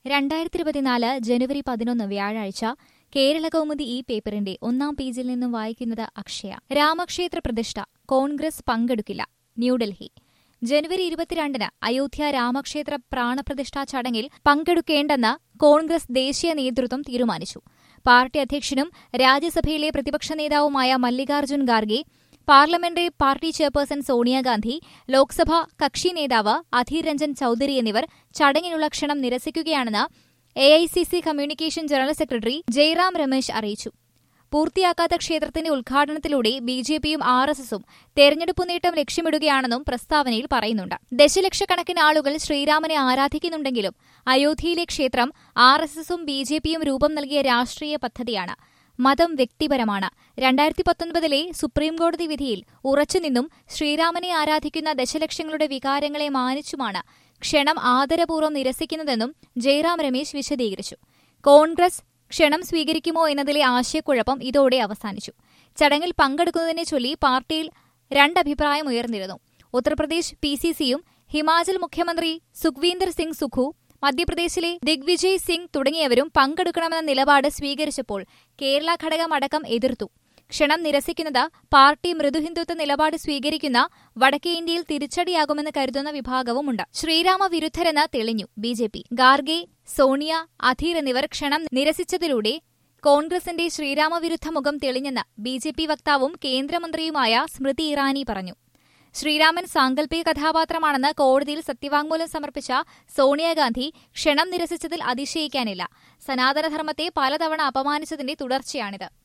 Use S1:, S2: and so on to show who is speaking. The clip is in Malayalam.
S1: രണ്ടായിരത്തി ഇരുപത്തിനാല് ജനുവരി പതിനൊന്ന് വ്യാഴാഴ്ച കേരള കൗമുദി ഈ പേപ്പറിന്റെ ഒന്നാം പേജിൽ നിന്നും വായിക്കുന്നത് അക്ഷയ രാമക്ഷേത്ര പ്രതിഷ്ഠ കോൺഗ്രസ് പങ്കെടുക്കില്ല ന്യൂഡൽഹി ജനുവരി ഇരുപത്തിരണ്ടിന് അയോധ്യ രാമക്ഷേത്ര പ്രാണപ്രതിഷ്ഠാ ചടങ്ങിൽ പങ്കെടുക്കേണ്ടെന്ന് കോൺഗ്രസ് ദേശീയ നേതൃത്വം തീരുമാനിച്ചു പാർട്ടി അധ്യക്ഷനും രാജ്യസഭയിലെ പ്രതിപക്ഷ നേതാവുമായ Mallikarjun Kharge parliamentary party chairperson Sonia Gandhi Lok Sabha കക്ഷി നേതാവ് അധീർ രഞ്ജൻ ചൌധരി എന്നിവർ ചടങ്ങിനുള്ള ക്ഷണം നിരസിക്കുകയാണെന്ന് A I C C communication general secretary Jairam Ramesh അറിയിച്ചു പൂർത്തിയാക്കാത്ത ക്ഷേത്രത്തിന്റെ ഉദ്ഘാടനത്തിലൂടെ ബി ജെ പിയും ആർ എസ് എസും തെരഞ്ഞെടുപ്പ് നേട്ടം ലക്ഷ്യമിടുകയാണെന്നും പ്രസ്താവനയിൽ പറയുന്നുണ്ട് ദശലക്ഷക്കണക്കിന് ആളുകൾ ശ്രീരാമനെ ആരാധിക്കുന്നുണ്ടെങ്കിലും അയോധ്യയിലെ ക്ഷേത്രം ആർ എസ് എസും ബി ജെ പിയും രൂപം നൽകിയ രാഷ്ട്രീയ പദ്ധതിയാണ് മതം വ്യക്തിപരമാണ് രണ്ടായിരത്തി പത്തൊൻപതിലെ സുപ്രീംകോടതി വിധിയിൽ ഉറച്ചുനിന്നും ശ്രീരാമനെ ആരാധിക്കുന്ന ദശലക്ഷങ്ങളുടെ വികാരങ്ങളെ മാനിച്ചുമാണ് ക്ഷണം ആദരപൂർവ്വം നിരസിക്കുന്നതെന്നും ജയറാം രമേശ് വിശദീകരിച്ചു കോൺഗ്രസ് ക്ഷണം സ്വീകരിക്കുമോ എന്നതിലെ ആശയക്കുഴപ്പം ഇതോടെ അവസാനിച്ചു ചടങ്ങിൽ പങ്കെടുക്കുന്നതിനെ ചൊല്ലി പാർട്ടിയിൽ രണ്ടഭിപ്രായം ഉയർന്നിരുന്നു ഉത്തർപ്രദേശ് പി സി സിയും ഹിമാചൽ മുഖ്യമന്ത്രി സുഖ്വീന്ദർ സിംഗ് സുഖു മധ്യപ്രദേശിലെ ദിഗ്വിജയ് സിംഗ് തുടങ്ങിയവരും പങ്കെടുക്കണമെന്ന നിലപാട് സ്വീകരിച്ചപ്പോൾ കേരള ഘടകം അടക്കം എതിർത്തു ക്ഷണം നിരസിക്കുന്നത് പാർട്ടി മൃദുഹിന്ദുത്വ നിലപാട് സ്വീകരിക്കുന്ന വടക്കേ ഇന്ത്യയിൽ തിരിച്ചടിയാകുമെന്ന് കരുതുന്ന വിഭാഗവുമുണ്ട് ശ്രീരാമ വിരുദ്ധരെന്ന് തെളിഞ്ഞു B J P Garge Sonia Adhir എന്നിവർ ക്ഷണം നിരസിച്ചതിലൂടെ കോൺഗ്രസിന്റെ ശ്രീരാമവിരുദ്ധ മുഖം തെളിഞ്ഞെന്ന് ബി ജെ പി വക്താവും കേന്ദ്രമന്ത്രിയുമായ സ്മൃതി ഇറാനി പറഞ്ഞു ശ്രീരാമൻ സാങ്കല്പിക കഥാപാത്രമാണെന്ന് കോടതിയിൽ സത്യവാങ്മൂലം സമർപ്പിച്ച സോണിയാഗാന്ധി ക്ഷണം നിരസിച്ചതിൽ അതിശയിക്കാനില്ല സനാതനധർമ്മത്തെ പലതവണ അപമാനിച്ചതിന്റെ തുടർച്ചയാണിത്